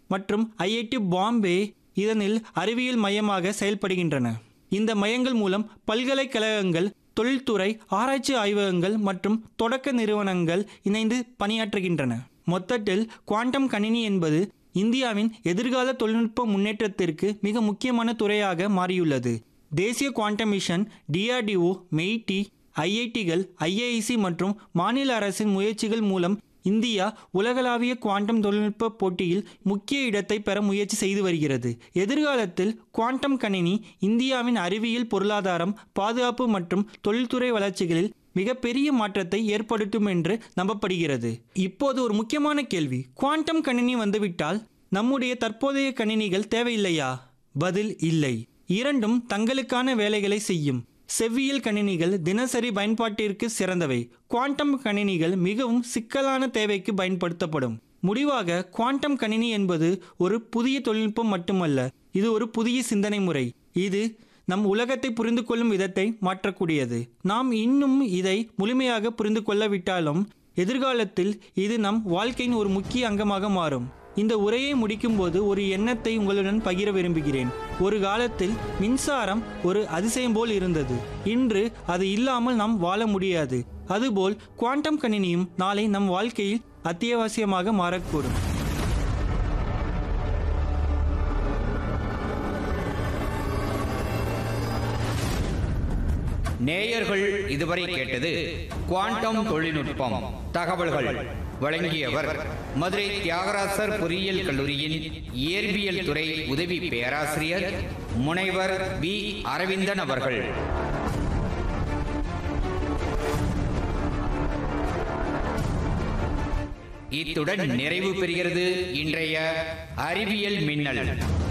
மற்றும் ஐஐடி பாம்பே இதனில் அறிவியல் மையமாக செயல்படுகின்றன இந்த மையங்கள் மூலம் பல்கலைக்கழகங்கள் தொழில்துறை ஆராய்ச்சி ஆய்வகங்கள் மற்றும் தொடக்க நிறுவனங்கள் இணைந்து பணியாற்றுகின்றன மொத்தத்தில் குவாண்டம் கணினி என்பது இந்தியாவின் எதிர்கால தொழில்நுட்ப முன்னேற்றத்திற்கு மிக முக்கியமான துறையாக மாறியுள்ளது தேசிய குவாண்டம் மிஷன் டிஆர்டிஓ மெய்டி ஐஐடிகள் ஐஏஐசி மற்றும் மாநில அரசின் முயற்சிகள் மூலம் இந்தியா உலகளாவிய குவாண்டம் தொழில்நுட்ப போட்டியில் முக்கிய இடத்தை பெற முயற்சி செய்து வருகிறது எதிர்காலத்தில் குவாண்டம் கணினி இந்தியாவின் அறிவியல் பொருளாதாரம் பாதுகாப்பு மற்றும் தொழில்துறை வளர்ச்சிகளில் மிகப்பெரிய மாற்றத்தை ஏற்படுத்தும் என்று நம்பப்படுகிறது இப்போது ஒரு முக்கியமான கேள்வி குவாண்டம் கணினி வந்துவிட்டால் நம்முடைய தற்போதைய கணினிகள் தேவையில்லையா பதில் இல்லை இரண்டும் தங்களுக்கான வேலைகளை செய்யும் செவ்வியல் கணினிகள் தினசரி பயன்பாட்டிற்கு சிறந்தவை குவாண்டம் கணினிகள் மிகவும் சிக்கலான தேவைக்கு பயன்படுத்தப்படும் முடிவாக குவாண்டம் கணினி என்பது ஒரு புதிய தொழில்நுட்பம் மட்டுமல்ல இது ஒரு புதிய சிந்தனை முறை இது நம் உலகத்தை புரிந்து கொள்ளும் விதத்தை மாற்றக்கூடியது நாம் இன்னும் இதை முழுமையாக புரிந்து கொள்ளவிட்டாலும் எதிர்காலத்தில் இது நம் வாழ்க்கையின் ஒரு முக்கிய அங்கமாக மாறும் இந்த உரையை முடிக்கும்போது ஒரு எண்ணத்தை உங்களுடன் பகிர விரும்புகிறேன் ஒரு காலத்தில் மின்சாரம் ஒரு அதிசயம் போல் இருந்தது இன்று அது இல்லாமல் நாம் வாழ முடியாது அதுபோல் குவாண்டம் கணினியும் நாளை நம் வாழ்க்கையில் அத்தியாவசியமாக மாறக்கூடும் நேயர்கள் இதுவரை கேட்டது குவாண்டம் தொழில்நுட்பம் தகவல்கள் வழங்கியவர் மதுரை தியாகராசர் பொறியியல் கல்லூரியின் இயற்பியல் துறை உதவி பேராசிரியர் முனைவர் பி அரவிந்தன் அவர்கள் இத்துடன் நிறைவு பெறுகிறது இன்றைய அறிவியல் மின்னல்